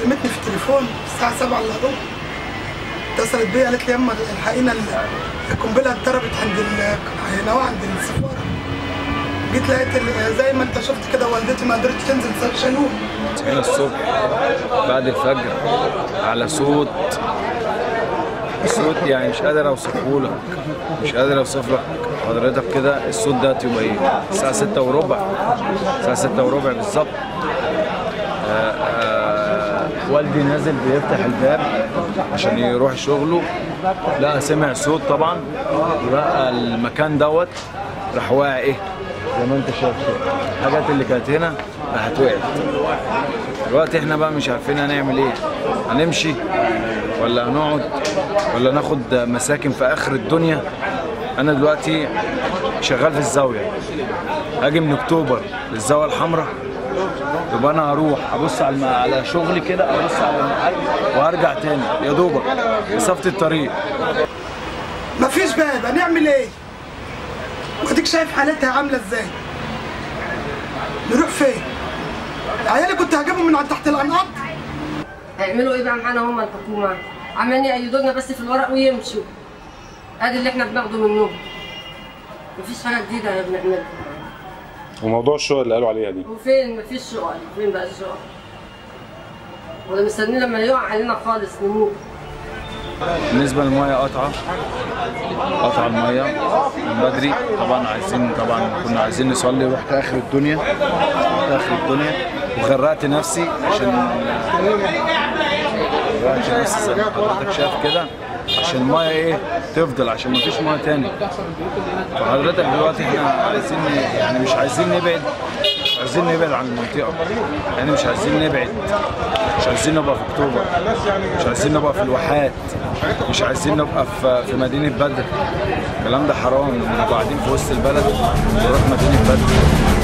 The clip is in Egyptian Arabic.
كلمتني في التليفون الساعه 7 الا ربع اتصلت بيا قالت لي يما الحقينا ال- القنبله اتضربت عند ال- هنا عند السفاره جيت لقيت ال- زي ما انت شفت كده والدتي ما قدرتش تنزل شالوه صحينا الصبح بعد الفجر على صوت صوت يعني مش قادر اوصفه لك مش قادر اوصف لك حضرتك كده الصوت ده يبقى ايه الساعة ستة وربع الساعة ستة وربع بالظبط آه، آه، والدي نازل بيفتح الباب عشان يروح شغله لا سمع صوت طبعا ولقى المكان دوت راح واقع ايه زي ما انت شايف كده الحاجات اللي كانت هنا راحت وقعت دلوقتي احنا بقى مش عارفين هنعمل ايه هنمشي ولا هنقعد ولا ناخد مساكن في اخر الدنيا انا دلوقتي شغال في الزاويه هاجي من اكتوبر للزاويه الحمراء يبقى انا هروح ابص على الم- على شغلي كده ابص على المحل وهرجع تاني يا دوبك مسافه الطريق مفيش باب هنعمل ايه؟ واديك شايف حالتها عامله ازاي؟ نروح فين؟ عيالي كنت هجيبهم من عند تحت الانقاض هيعملوا ايه بقى معانا هم الحكومه عمالين يأيدونا بس في الورق ويمشوا ادي اللي احنا بناخده منهم مفيش حاجه جديده بنعملها وموضوع الشغل اللي قالوا عليها دي وفين مفيش شغل فين بقى الشغل ولا مستنيين لما يقع علينا خالص نموت بالنسبه للميه قطعه قطع الميه من بدري طبعا عايزين طبعا كنا عايزين نصلي رحت اخر الدنيا رحت اخر الدنيا وغرقت نفسي عشان غرقت نفسي زي ما حضرتك شايف كده عشان الميه ايه تفضل عشان ما فيش ميه تاني فحضرتك دلوقتي احنا عايزين يعني مش عايزين نبعد مش عايزين نبعد عن المنطقه يعني مش عايزين نبعد مش عايزين نبقى في اكتوبر مش عايزين نبقى في الواحات مش عايزين نبقى في في مدينه بدر الكلام ده حرام نبقى قاعدين في وسط البلد ونروح مدينه بدر